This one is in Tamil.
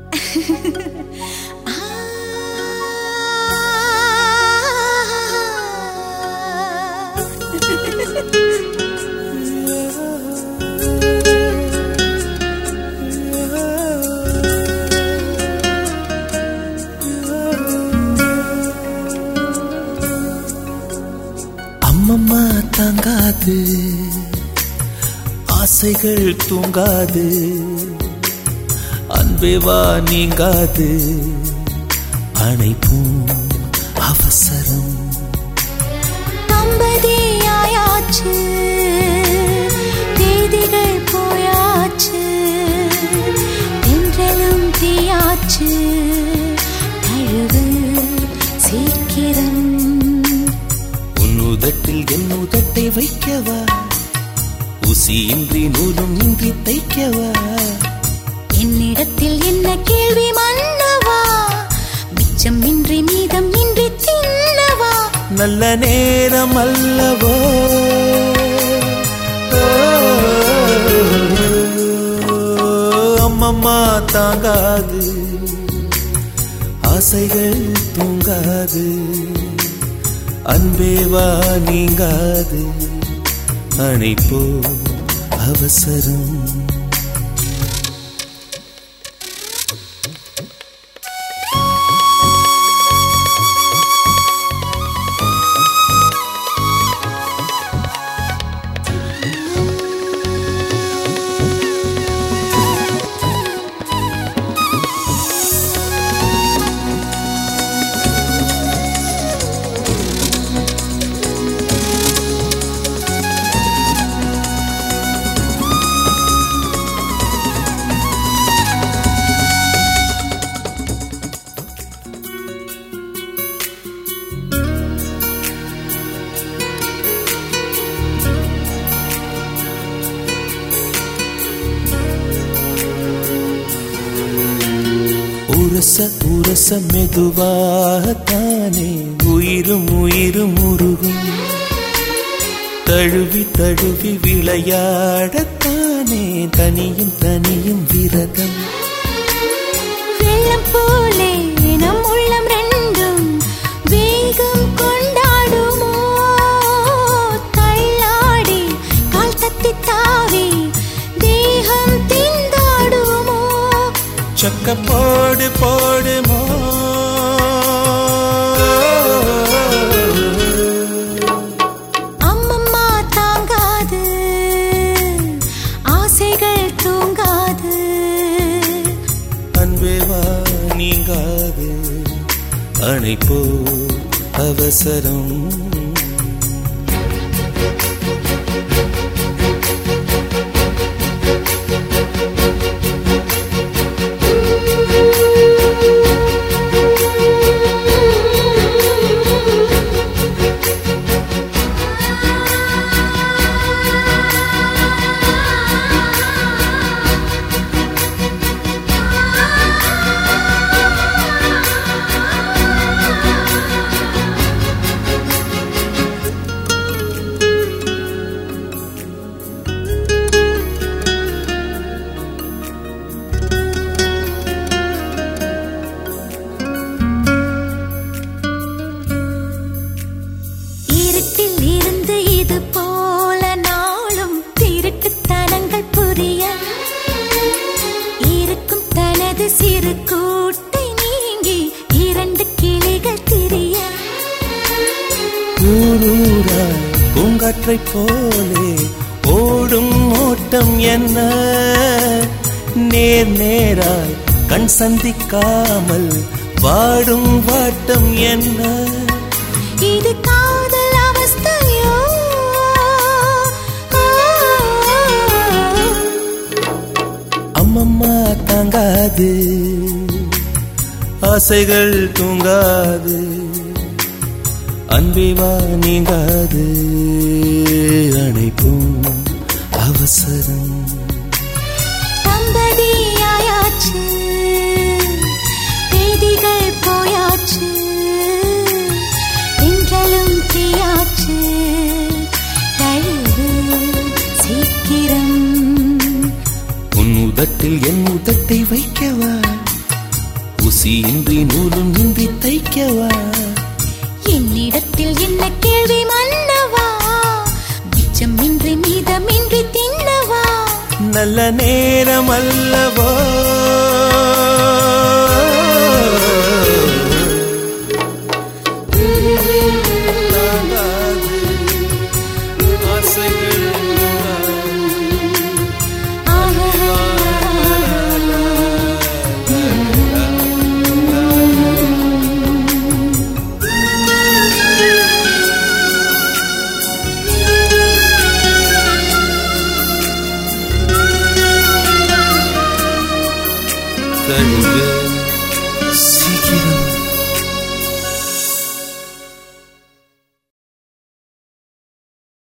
அம்மம்மா தாங்காது ஆசைகள் தூங்காது அன்பே வா நீங்காது அணைப்போம் அவசரம் தம்பதியாயாச்சு தேதிகள் போயாச்சு தென்றலும் தீயாச்சு தழுவு சீக்கிரம் உன் உதட்டில் என் உதட்டை வைக்கவா ஊசியின்றி நூலும் இன்றி தைக்கவா என்னிடத்தில் என்ன கேள்வி மன்னவா மிச்சம் இன்றி மீதம் இன்றி தின்னவா நல்ல நேரம் அல்லவோ அம்மம்மா தாங்காது ஆசைகள் தூங்காது அன்பேவா நீங்காது அணைப்போ அவசரம் உரச உரச மெதுவாகத்தானே உயிரும் உயிரும் உருகும் தழுவி தழுவி விளையாடத்தானே தனியும் தனியும் விரதம் வெள்ளம் போலே நம் உள்ளம் ரெண்டும் வேகம் கொண்டாடுமோ தள்ளாடி கால் தத்தி தாவி தேகம் திண்டாடுமோ சக்க போடு போடுமோ அம்மம்மா தாங்காது ஆசைகள் தூங்காது அன்பேவா நீங்காது அணைப்போ அவசரம் இருட்டில் இருந்து இது போல நாளும் திருட்டுத்தனங்கள் புரிய இருக்கும் தனது சிறு கூட்டை நீங்கி இரண்டு கிளிகள் திரிய ஊரூராய் பூங்காற்றைப் போலே ஓடும் ஓட்டம் என்ன நேர் நேராய் கண் சந்திக்காமல் வாடும் வாட்டம் என்ன இது காதல் அவஸ்தையோ அம்மம்மா தாங்காது ஆசைகள் தூங்காது அன்பிவா நீங்காது அணைப்போம் அவசரம் தம்பதியாயாச்சு தேதிகள் போயாச்சு என்றலும் தீயாச்சு தழுவு சீக்கிரம் உன் உதட்டில் என் உதட்டை வைக்கவா ஊசியின்றி நூலும் இன்றி தைக்கவா என்னிடத்தில் என்ன கேள்வி மன்னவா மிச்சமின்றி மீதமின்றி தின்னவா நல்ல நேரம் அல்லவோ தாங்காது, ஆசைகள் தழுவு